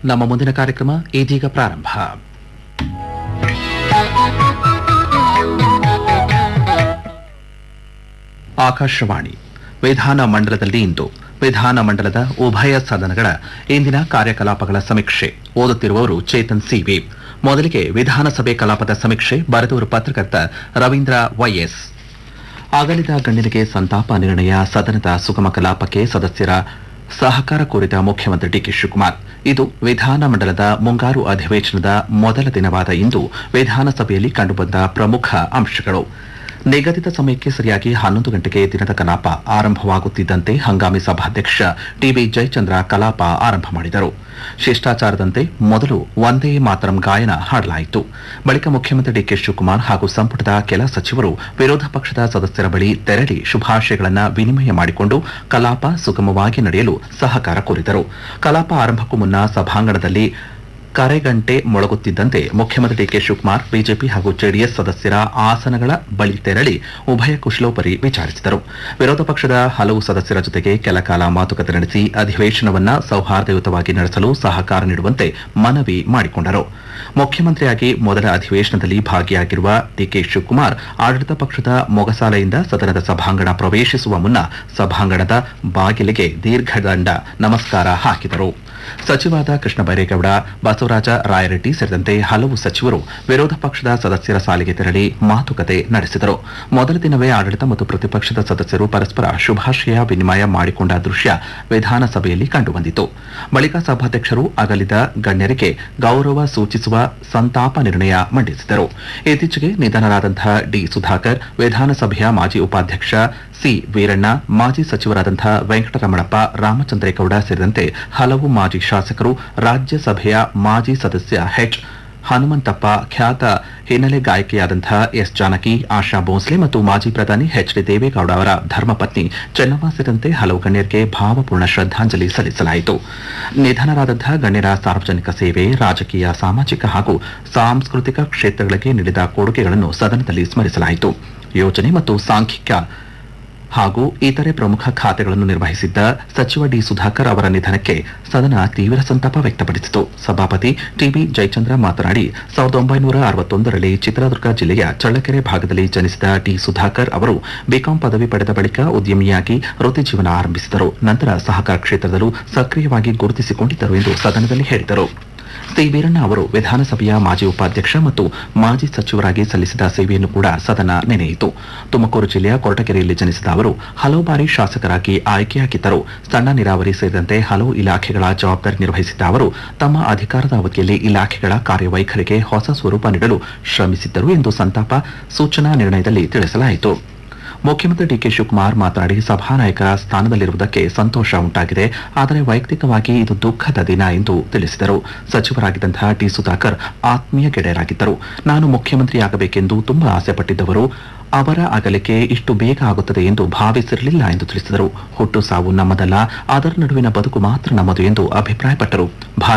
ನಮ್ಮ ಮುಂದಿನ ಕಾರ್ಯಕ್ರಮ ಇದೀಗ ಪ್ರಾರಂಭ ಆಕಾಶವಾಣಿ ವಿಧಾನ ಮಂಡಲದಲ್ಲಿ ಇಂದು ವಿಧಾನ ಮಂಡಲದ ಉಭಯ ಸದನಗಳ ಇಂದಿನ ಕಾರ್ಯಕಲಾಪಗಳ ಸಮೀಕ್ಷೆ ಓದುತ್ತಿರುವವರು ಚೇತನ್ ಸಿವಿ ಮೊದಲಿಗೆ ವಿಧಾನಸಭೆ ಕಲಾಪದ ಸಮೀಕ್ಷೆ ಬರೆದವರು ಪತ್ರಕರ್ತ ರವೀಂದ್ರ ವೈಎಸ್ ಅಗಲಿದ ಗಣ್ಯರಿಗೆ ಸಂತಾಪ ನಿರ್ಣಯ ಸದನದ ಸುಗಮ ಕಲಾಪಕ್ಕೆ ಸದಸ್ಯರ ಸಹಕಾರ ಕೋರಿದ ಮುಖ್ಯಮಂತ್ರಿ ಡಿಕೆ ಶಿವಕುಮಾರ್ ಇದು ವಿಧಾನಮಂಡಲದ ಮುಂಗಾರು ಅಧಿವೇಶನದ ಮೊದಲ ದಿನವಾದ ಇಂದು ವಿಧಾನಸಭೆಯಲ್ಲಿ ಕಂಡುಬಂದ ಪ್ರಮುಖ ಅಂಶಗಳು ನಿಗದಿತ ಸಮಯಕ್ಕೆ ಸರಿಯಾಗಿ ಹನ್ನೊಂದು ಗಂಟೆಗೆ ದಿನದ ಕಲಾಪ ಆರಂಭವಾಗುತ್ತಿದ್ದಂತೆ ಹಂಗಾಮಿ ಸಭಾಧ್ಯಕ್ಷ ಟಿಬಿ ಜಯಚಂದ್ರ ಕಲಾಪ ಆರಂಭ ಮಾಡಿದರು ಶಿಷ್ಟಾಚಾರದಂತೆ ಮೊದಲು ಒಂದೇ ಮಾತರಂ ಗಾಯನ ಹಾಡಲಾಯಿತು ಬಳಿಕ ಮುಖ್ಯಮಂತ್ರಿ ಡಿಕೆ ಶಿವಕುಮಾರ್ ಹಾಗೂ ಸಂಪುಟದ ಕೆಲ ಸಚಿವರು ವಿರೋಧ ಪಕ್ಷದ ಸದಸ್ಯರ ಬಳಿ ತೆರಳಿ ಶುಭಾಶಯಗಳನ್ನು ವಿನಿಮಯ ಮಾಡಿಕೊಂಡು ಕಲಾಪ ಸುಗಮವಾಗಿ ನಡೆಯಲು ಸಹಕಾರ ಕೋರಿದರು ಕಲಾಪ ಆರಂಭಕ್ಕೂ ಮುನ್ನ ಸಭಾಂಗಣದಲ್ಲಿ ಕರೆಗಂಟೆ ಮೊಳಗುತ್ತಿದ್ದಂತೆ ಮುಖ್ಯಮಂತ್ರಿ ಡಿಕೆ ಶಿವಕುಮಾರ್ ಬಿಜೆಪಿ ಹಾಗೂ ಜೆಡಿಎಸ್ ಸದಸ್ಯರ ಆಸನಗಳ ಬಳಿ ತೆರಳಿ ಉಭಯ ಕುಶಲೋಪರಿ ವಿಚಾರಿಸಿದರು ವಿರೋಧ ಪಕ್ಷದ ಹಲವು ಸದಸ್ಯರ ಜೊತೆಗೆ ಕೆಲಕಾಲ ಮಾತುಕತೆ ನಡೆಸಿ ಅಧಿವೇಶನವನ್ನ ಸೌಹಾರ್ದಯುತವಾಗಿ ನಡೆಸಲು ಸಹಕಾರ ನೀಡುವಂತೆ ಮನವಿ ಮಾಡಿಕೊಂಡರು ಮುಖ್ಯಮಂತ್ರಿಯಾಗಿ ಮೊದಲ ಅಧಿವೇಶನದಲ್ಲಿ ಭಾಗಿಯಾಗಿರುವ ಡಿಕೆ ಶಿವಕುಮಾರ್ ಆಡಳಿತ ಪಕ್ಷದ ಮೊಗಸಾಲೆಯಿಂದ ಸದನದ ಸಭಾಂಗಣ ಪ್ರವೇಶಿಸುವ ಮುನ್ನ ಸಭಾಂಗಣದ ಬಾಗಿಲಿಗೆ ದೀರ್ಘದಂಡ ನಮಸ್ಕಾರ ಹಾಕಿದರು ಸಚಿವರಾದ ಕೃಷ್ಣ ಬೈರೇಗೌಡ ಬಸವರಾಜ ರಾಯರೆಡ್ಡಿ ಸೇರಿದಂತೆ ಹಲವು ಸಚಿವರು ವಿರೋಧ ಪಕ್ಷದ ಸದಸ್ಯರ ಸಾಲಿಗೆ ತೆರಳಿ ಮಾತುಕತೆ ನಡೆಸಿದರು ಮೊದಲ ದಿನವೇ ಆಡಳಿತ ಮತ್ತು ಪ್ರತಿಪಕ್ಷದ ಸದಸ್ಯರು ಪರಸ್ಪರ ಶುಭಾಶಯ ವಿನಿಮಯ ಮಾಡಿಕೊಂಡ ದೃಶ್ಯ ವಿಧಾನಸಭೆಯಲ್ಲಿ ಕಂಡುಬಂದಿತು ಬಳಿಕ ಸಭಾಧ್ಯಕ್ಷರು ಅಗಲಿದ ಗಣ್ಯರಿಗೆ ಗೌರವ ಸೂಚಿಸುವ ಸಂತಾಪ ನಿರ್ಣಯ ಮಂಡಿಸಿದರು ಇತ್ತೀಚೆಗೆ ನಿಧನರಾದಂತಹ ಡಿ ಸುಧಾಕರ್ ವಿಧಾನಸಭೆಯ ಮಾಜಿ ಉಪಾಧ್ಯಕ್ಷ ಸಿ ವೀರಣ್ಣ ಮಾಜಿ ಸಚಿವರಾದಂತಹ ವೆಂಕಟರಮಣಪ್ಪ ರಾಮಚಂದ್ರೇಗೌಡ ಸೇರಿದಂತೆ ಹಲವು ಮಾಜಿ ಶಾಸಕರು ರಾಜ್ಯಸಭೆಯ ಮಾಜಿ ಸದಸ್ಯ ಎಚ್ ಹನುಮಂತಪ್ಪ ಖ್ಯಾತ ಹಿನ್ನೆಲೆ ಗಾಯಕಿಯಾದಂತಹ ಎಸ್ ಜಾನಕಿ ಆಶಾ ಭೋಸ್ಲೆ ಮತ್ತು ಮಾಜಿ ಪ್ರಧಾನಿ ಎಚ್ ಡಿ ದೇವೇಗೌಡ ಅವರ ಧರ್ಮಪತ್ನಿ ಚೆನ್ನಮ್ಮ ಸೇರಿದಂತೆ ಹಲವು ಗಣ್ಯರಿಗೆ ಭಾವಪೂರ್ಣ ಶ್ರದ್ಧಾಂಜಲಿ ಸಲ್ಲಿಸಲಾಯಿತು ನಿಧನರಾದಂತಹ ಗಣ್ಯರ ಸಾರ್ವಜನಿಕ ಸೇವೆ ರಾಜಕೀಯ ಸಾಮಾಜಿಕ ಹಾಗೂ ಸಾಂಸ್ಕೃತಿಕ ಕ್ಷೇತ್ರಗಳಿಗೆ ನೀಡಿದ ಕೊಡುಗೆಗಳನ್ನು ಸದನದಲ್ಲಿ ಸ್ಮರಿಸಲಾಯಿತು ಯೋಜನೆ ಮತ್ತು ಸಾಂಖ್ಯಿಕ ಹಾಗೂ ಇತರೆ ಪ್ರಮುಖ ಖಾತೆಗಳನ್ನು ನಿರ್ವಹಿಸಿದ್ದ ಸಚಿವ ಡಿ ಸುಧಾಕರ್ ಅವರ ನಿಧನಕ್ಕೆ ಸದನ ತೀವ್ರ ಸಂತಾಪ ವ್ಯಕ್ತಪಡಿಸಿತು ಸಭಾಪತಿ ಟಿಬಿ ಜಯಚಂದ್ರ ಮಾತನಾಡಿ ಸಾವಿರದ ಒಂಬೈನೂರ ಅರವತ್ತೊಂದರಲ್ಲಿ ಚಿತ್ರದುರ್ಗ ಜಿಲ್ಲೆಯ ಚಳ್ಳಕೆರೆ ಭಾಗದಲ್ಲಿ ಜನಿಸಿದ ಡಿ ಸುಧಾಕರ್ ಅವರು ಬಿಕಾಂ ಪದವಿ ಪಡೆದ ಬಳಿಕ ಉದ್ಯಮಿಯಾಗಿ ವೃತ್ತಿ ಜೀವನ ಆರಂಭಿಸಿದರು ನಂತರ ಸಹಕಾರ ಕ್ಷೇತ್ರದಲ್ಲೂ ಸಕ್ರಿಯವಾಗಿ ಗುರುತಿಸಿಕೊಂಡಿದ್ದರು ಎಂದು ಸದನದಲ್ಲಿ ಹೇಳಿದರು ಸಿ ವೀರಣ್ಣ ಅವರು ವಿಧಾನಸಭೆಯ ಮಾಜಿ ಉಪಾಧ್ಯಕ್ಷ ಮತ್ತು ಮಾಜಿ ಸಚಿವರಾಗಿ ಸಲ್ಲಿಸಿದ ಸೇವೆಯನ್ನು ಕೂಡ ಸದನ ನೆನೆಯಿತು ತುಮಕೂರು ಜಿಲ್ಲೆಯ ಕೊರಟಗೆರೆಯಲ್ಲಿ ಜನಿಸಿದ ಅವರು ಹಲವು ಬಾರಿ ಶಾಸಕರಾಗಿ ಆಯ್ಕೆಯಾಗಿದ್ದರು ಸಣ್ಣ ನೀರಾವರಿ ಸೇರಿದಂತೆ ಹಲವು ಇಲಾಖೆಗಳ ಜವಾಬ್ದಾರಿ ನಿರ್ವಹಿಸಿದ್ದ ಅವರು ತಮ್ಮ ಅಧಿಕಾರದ ಅವಧಿಯಲ್ಲಿ ಇಲಾಖೆಗಳ ಕಾರ್ಯವೈಖರಿಗೆ ಹೊಸ ಸ್ವರೂಪ ನೀಡಲು ಶ್ರಮಿಸಿದ್ದರು ಎಂದು ಸಂತಾಪ ಸೂಚನಾ ನಿರ್ಣಯದಲ್ಲಿ ತಿಳಿಸಲಾಯಿತು ಮುಖ್ಯಮಂತ್ರಿ ಡಿಕೆ ಶಿವಕುಮಾರ್ ಮಾತನಾಡಿ ಸಭಾನಾಯಕರ ಸ್ಥಾನದಲ್ಲಿರುವುದಕ್ಕೆ ಸಂತೋಷ ಉಂಟಾಗಿದೆ ಆದರೆ ವೈಯಕ್ತಿಕವಾಗಿ ಇದು ದುಃಖದ ದಿನ ಎಂದು ತಿಳಿಸಿದರು ಸಚಿವರಾಗಿದ್ದಂತಹ ಟಿ ಸುಧಾಕರ್ ಆತ್ಮೀಯ ಗೆಳೆಯರಾಗಿದ್ದರು ನಾನು ಮುಖ್ಯಮಂತ್ರಿಯಾಗಬೇಕೆಂದು ತುಂಬಾ ಆಸೆಪಟ್ಟಿದ್ದವರು ಅವರ ಅಗಲಿಕೆ ಇಷ್ಟು ಬೇಗ ಆಗುತ್ತದೆ ಎಂದು ಭಾವಿಸಿರಲಿಲ್ಲ ಎಂದು ತಿಳಿಸಿದರು ಹುಟ್ಟು ಸಾವು ನಮ್ಮದಲ್ಲ ಅದರ ನಡುವಿನ ಬದುಕು ಮಾತ್ರ ನಮ್ಮದು ಎಂದು ಅಭಿಪ್ರಾಯಪಟ್ಟರು ಭಾರತ